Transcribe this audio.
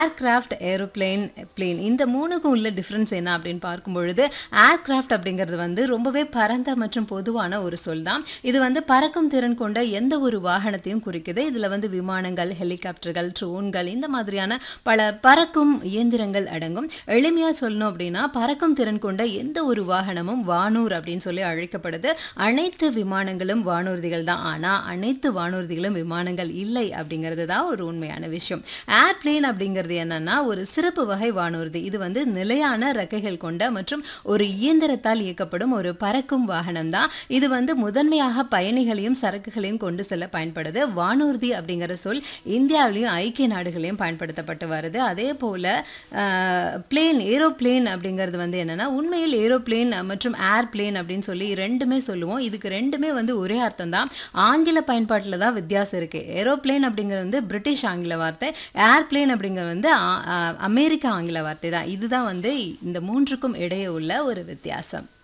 aircraft aeroplane plane இந்த மூணுக்கும் உள்ள டிஃப்ரென்ஸ் என்ன அப்படின்னு பார்க்கும் பொழுது ஏர்கிராஃப்ட் அப்படிங்கிறது வந்து ரொம்பவே பரந்த மற்றும் பொதுவான ஒரு சொல் தான் இது வந்து பறக்கும் திறன் கொண்ட எந்த ஒரு வாகனத்தையும் குறிக்குது இதில் வந்து விமானங்கள் ஹெலிகாப்டர்கள் ட்ரோன்கள் இந்த மாதிரியான பல பறக்கும் இயந்திரங்கள் அடங்கும் எளிமையாக சொல்லணும் அப்படின்னா பறக்கும் திறன் கொண்ட எந்த ஒரு வாகனமும் வானூர் அப்படின்னு சொல்லி அழைக்கப்படுது அனைத்து விமானங்களும் வானூர்திகள் தான் ஆனால் அனைத்து வானூர்திகளும் விமானங்கள் இல்லை அப்படிங்கிறது தான் ஒரு உண்மையான விஷயம் ஏர்பிளேன் அப்படிங்கிறது என்னன்னா ஒரு சிறப்பு வகை வானூர்தி இது வந்து நிலையான ரெக்கைகள் கொண்ட மற்றும் ஒரு இயந்திரத்தால் இயக்கப்படும் ஒரு பறக்கும் வாகனம் தான் இது வந்து முதன்மையாக பயணிகளையும் சரக்குகளையும் கொண்டு செல்ல பயன்படுது வானூர்தி அப்படிங்கிற சொல் இந்தியாவிலையும் ஐக்கிய நாடுகளையும் பயன்படுத்தப்பட்டு வருது அதே போல பிளேன் ஏரோப்ளேன் அப்படிங்கிறது வந்து என்னன்னா உண்மையில் ஏரோப்ளேன் மற்றும் ஏர்பிளேன் அப்படின்னு சொல்லி ரெண்டுமே சொல்லுவோம் இதுக்கு ரெண்டுமே வந்து ஒரே அர்த்தம் தான் ஆங்கில பயன்பாட்டில் தான் வித்தியாசம் இருக்கு ஏரோப்ளேன் அப்படிங்கிறது வந்து பிரிட்டிஷ் ஆங்கில வார்த்தை ஏர்பிளேன் அப்படிங்கிறது வந்து ஆ- ஆ- அமெரிக்க ஆங்கில வார்த்தை தான் இதுதான் வந்து இந்த மூன்றுக்கும் இடையே உள்ள ஒரு வித்தியாசம்